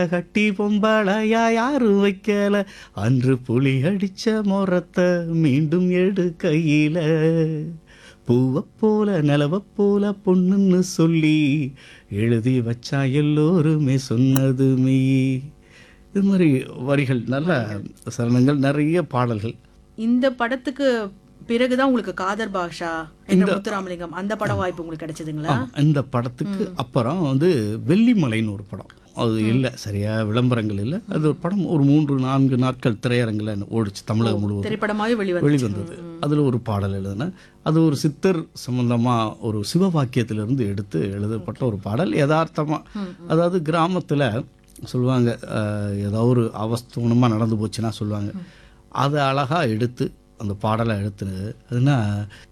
கட்டி பொம்பளையா யாரும் வைக்கல அன்று புலி அடிச்ச முறத்தை மீண்டும் எடு கையில பூவப் போல நிலவப் போல பொண்ணுன்னு சொல்லி எழுதி வச்சா எல்லோருமே சொன்னது மெய் இது மாதிரி வரிகள் நல்ல சரணங்கள் நிறைய பாடல்கள் இந்த படத்துக்கு பிறகுதான் உங்களுக்கு காதர் பாஷா என்ற முத்துராமலிங்கம் அந்த படம் வாய்ப்பு உங்களுக்கு கிடைச்சதுங்களா ஆ, இந்த படத்துக்கு அப்புறம் வந்து வெள்ளிமலைன்னு ஒரு படம் அது இல்லை சரியா விளம்பரங்கள் இல்லை அது ஒரு படம் ஒரு மூன்று நான்கு நாட்கள் திரையரங்கில் ஓடிச்சு தமிழகம் முழுவதும் திரைப்படமாவே வெளிவந்து வெளிவந்தது அதில் ஒரு பாடல் எழுதினேன் அது ஒரு சித்தர் சம்பந்தமாக ஒரு சிவவாக்கியத்திலிருந்து எடுத்து எழுதப்பட்ட ஒரு பாடல் யதார்த்தமாக அதாவது கிராமத்தில் சொல்லுவாங்க அஹ், ஏதோ ஒரு அவஸ்தூனமாக நடந்து போச்சுன்னா சொல்லுவாங்க அதை அழகாக எடுத்து அந்த பாடலை எடுத்து அதுனா